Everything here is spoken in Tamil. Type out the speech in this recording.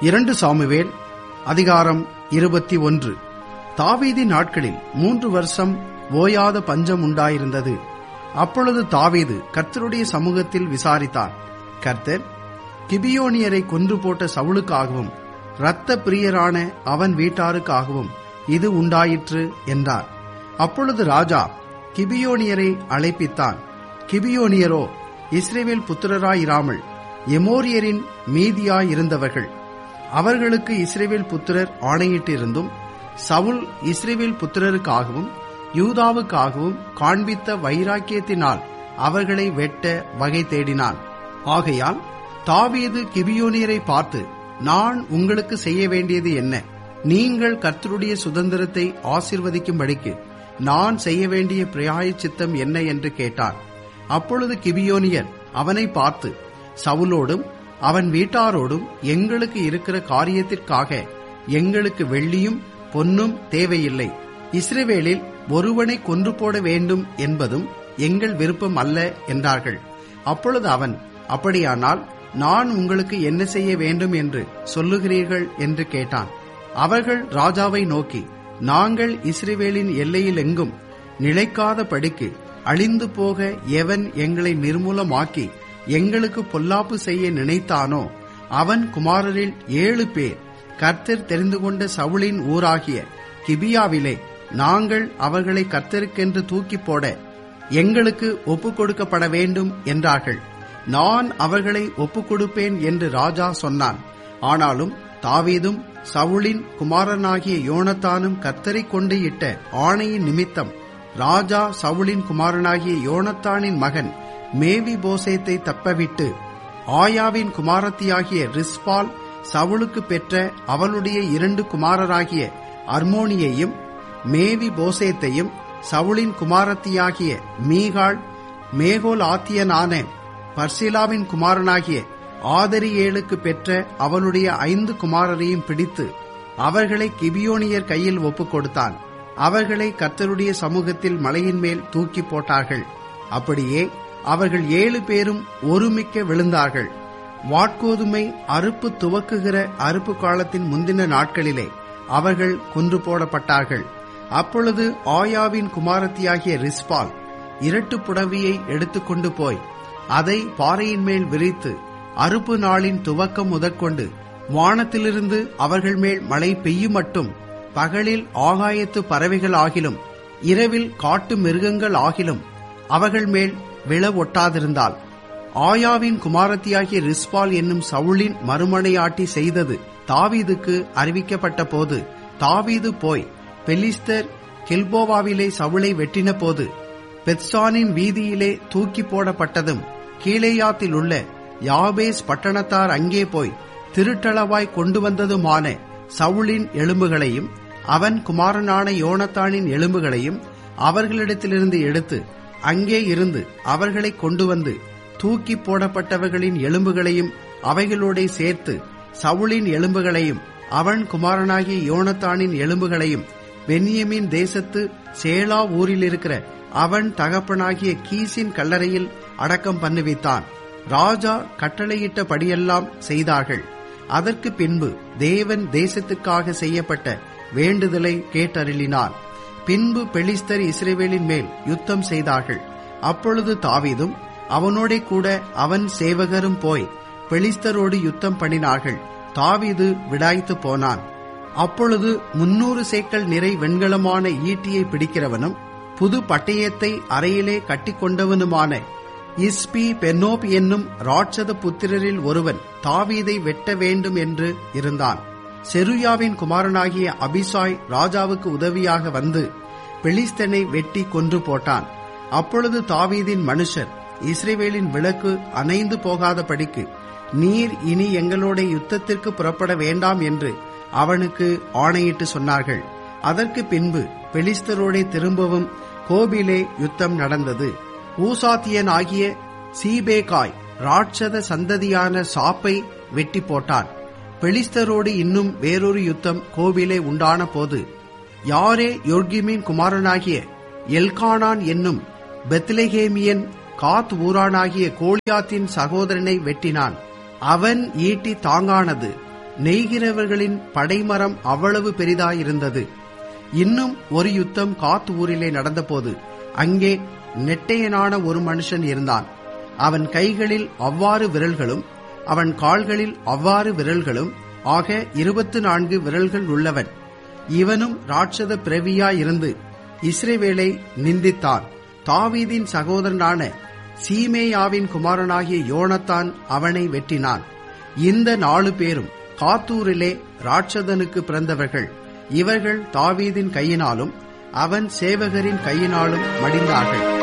இரண்டு சாமுவேல் அதிகாரம் இருபத்தி ஒன்று தாவீதின் நாட்களில் மூன்று வருஷம் ஓயாத பஞ்சம் உண்டாயிருந்தது அப்பொழுது தாவீது கர்த்தருடைய சமூகத்தில் விசாரித்தார் கர்த்தர் கிபியோனியரை கொன்று போட்ட சவுலுக்காகவும் இரத்த பிரியரான அவன் வீட்டாருக்காகவும் இது உண்டாயிற்று என்றார் அப்பொழுது ராஜா கிபியோனியரை அழைப்பித்தான் கிபியோனியரோ இஸ்ரேவேல் புத்திரராயிராமல் எமோரியரின் மீதியாயிருந்தவர்கள் அவர்களுக்கு இஸ்ரேவேல் புத்திரர் ஆணையிட்டிருந்தும் சவுல் இஸ்ரேவேல் புத்திரருக்காகவும் யூதாவுக்காகவும் காண்பித்த வைராக்கியத்தினால் அவர்களை வெட்ட வகை தேடினான் ஆகையால் தாவீது கிபியோனியரை பார்த்து நான் உங்களுக்கு செய்ய வேண்டியது என்ன நீங்கள் கர்த்தருடைய சுதந்திரத்தை ஆசிர்வதிக்கும்படிக்கு நான் செய்ய வேண்டிய பிரியாய சித்தம் என்ன என்று கேட்டான் அப்பொழுது கிபியோனியர் அவனை பார்த்து சவுலோடும் அவன் வீட்டாரோடும் எங்களுக்கு இருக்கிற காரியத்திற்காக எங்களுக்கு வெள்ளியும் பொன்னும் தேவையில்லை இஸ்ரேவேலில் ஒருவனை கொன்று போட வேண்டும் என்பதும் எங்கள் விருப்பம் அல்ல என்றார்கள் அப்பொழுது அவன் அப்படியானால் நான் உங்களுக்கு என்ன செய்ய வேண்டும் என்று சொல்லுகிறீர்கள் என்று கேட்டான் அவர்கள் ராஜாவை நோக்கி நாங்கள் இஸ்ரேவேலின் எல்லையில் எங்கும் நிலைக்காத படிக்கு அழிந்து போக எவன் எங்களை நிர்மூலமாக்கி எங்களுக்கு பொல்லாப்பு செய்ய நினைத்தானோ அவன் குமாரரில் ஏழு பேர் கர்த்தர் தெரிந்து கொண்ட சவுளின் ஊராகிய கிபியாவிலே நாங்கள் அவர்களை கர்த்தருக்கென்று தூக்கி போட எங்களுக்கு ஒப்புக் கொடுக்கப்பட வேண்டும் என்றார்கள் நான் அவர்களை ஒப்புக் கொடுப்பேன் என்று ராஜா சொன்னான் ஆனாலும் தாவீதும் சவுளின் குமாரனாகிய யோனத்தானும் கத்தரை கொண்டு இட்ட ஆணையின் நிமித்தம் ராஜா சவுளின் குமாரனாகிய யோனத்தானின் மகன் மேவி போசேத்தை தப்பவிட்டு ஆயாவின் குமாரத்தியாகிய ரிஸ்பால் சவுளுக்கு பெற்ற அவளுடைய இரண்டு குமாரராகிய அர்மோனியையும் மேவி போசேத்தையும் சவுளின் குமாரத்தியாகிய மீகாள் மேகோல் ஆத்தியனான பர்சிலாவின் குமாரனாகிய ஆதரியேலுக்கு பெற்ற அவளுடைய ஐந்து குமாரரையும் பிடித்து அவர்களை கிபியோனியர் கையில் ஒப்புக் கொடுத்தான் அவர்களை கர்த்தருடைய சமூகத்தில் மலையின் மேல் தூக்கி போட்டார்கள் அப்படியே அவர்கள் ஏழு பேரும் ஒருமிக்க விழுந்தார்கள் வாட்கோதுமை அறுப்பு துவக்குகிற அறுப்பு காலத்தின் முந்தின நாட்களிலே அவர்கள் கொன்று போடப்பட்டார்கள் அப்பொழுது ஆயாவின் குமாரத்தியாகிய ரிஸ்பால் இரட்டு புடவியை எடுத்துக்கொண்டு போய் அதை பாறையின் மேல் விரித்து அறுப்பு நாளின் துவக்கம் முதற்கொண்டு வானத்திலிருந்து அவர்கள் மேல் மழை பெய்யும் மட்டும் பகலில் ஆகாயத்து பறவைகள் ஆகிலும் இரவில் காட்டு மிருகங்கள் ஆகிலும் அவர்கள் மேல் விழ ஒட்டாதிருந்தால் ஆயாவின் குமாரத்தியாகிய ரிஸ்பால் என்னும் சவுளின் மறுமனையாட்டி செய்தது தாவீதுக்கு அறிவிக்கப்பட்ட போது தாவீது போய் பெலிஸ்தர் கில்போவாவிலே சவுளை வெட்டின போது பெத்சானின் வீதியிலே தூக்கி போடப்பட்டதும் கீழேயாத்தில் உள்ள யாபேஸ் பட்டணத்தார் அங்கே போய் திருட்டளவாய் கொண்டு வந்ததுமான சவுளின் எலும்புகளையும் அவன் குமாரனான யோனத்தானின் எலும்புகளையும் அவர்களிடத்திலிருந்து எடுத்து அங்கே இருந்து அவர்களை கொண்டு வந்து தூக்கி போடப்பட்டவர்களின் எலும்புகளையும் அவைகளோட சேர்த்து சவுளின் எலும்புகளையும் அவன் குமாரனாகிய யோனத்தானின் எலும்புகளையும் பென்யமின் தேசத்து சேலா ஊரில் இருக்கிற அவன் தகப்பனாகிய கீசின் கல்லறையில் அடக்கம் பண்ணுவித்தான் ராஜா கட்டளையிட்டபடியெல்லாம் செய்தார்கள் அதற்கு பின்பு தேவன் தேசத்துக்காக செய்யப்பட்ட வேண்டுதலை கேட்டருளினார் பின்பு பெலிஸ்தர் இஸ்ரேவேலின் மேல் யுத்தம் செய்தார்கள் அப்பொழுது தாவீதும் அவனோட கூட அவன் சேவகரும் போய் பெலிஸ்தரோடு யுத்தம் பண்ணினார்கள் தாவீது விடாய்த்து போனான் அப்பொழுது முன்னூறு சேக்கல் நிறை வெண்கலமான ஈட்டியை பிடிக்கிறவனும் புது பட்டயத்தை அறையிலே கட்டிக்கொண்டவனுமான இஸ்பி பென்னோப் என்னும் ராட்சத புத்திரரில் ஒருவன் தாவீதை வெட்ட வேண்டும் என்று இருந்தான் செருயாவின் குமாரனாகிய அபிசாய் ராஜாவுக்கு உதவியாக வந்து பெலிஸ்தனை வெட்டி கொன்று போட்டான் அப்பொழுது தாவீதின் மனுஷர் இஸ்ரேவேலின் விளக்கு அணைந்து போகாதபடிக்கு நீர் இனி எங்களோட யுத்தத்திற்கு புறப்பட வேண்டாம் என்று அவனுக்கு ஆணையிட்டு சொன்னார்கள் அதற்கு பின்பு பெலிஸ்தரோட திரும்பவும் கோபிலே யுத்தம் நடந்தது ஊசாத்தியன் ஆகிய சீபேகாய் ராட்சத சந்ததியான சாப்பை வெட்டி போட்டான் பெலிஸ்தரோடு இன்னும் வேறொரு யுத்தம் கோவிலே உண்டான போது யாரே யோர்கிமின் குமாரனாகிய எல்கானான் என்னும் பெத்லெகேமியன் காத் ஊரானாகிய கோலியாத்தின் சகோதரனை வெட்டினான் அவன் ஈட்டி தாங்கானது நெய்கிறவர்களின் படைமரம் அவ்வளவு பெரிதாயிருந்தது இன்னும் ஒரு யுத்தம் காத் ஊரிலே நடந்தபோது அங்கே நெட்டையனான ஒரு மனுஷன் இருந்தான் அவன் கைகளில் அவ்வாறு விரல்களும் அவன் கால்களில் அவ்வாறு விரல்களும் ஆக இருபத்து நான்கு விரல்கள் உள்ளவன் இவனும் ராட்சத பிறவியாயிருந்து இஸ்ரேவேலை நிந்தித்தான் தாவீதின் சகோதரனான சீமேயாவின் குமாரனாகிய யோனத்தான் அவனை வெட்டினான் இந்த நாலு பேரும் காத்தூரிலே ராட்சதனுக்கு பிறந்தவர்கள் இவர்கள் தாவீதின் கையினாலும் அவன் சேவகரின் கையினாலும் மடிந்தார்கள்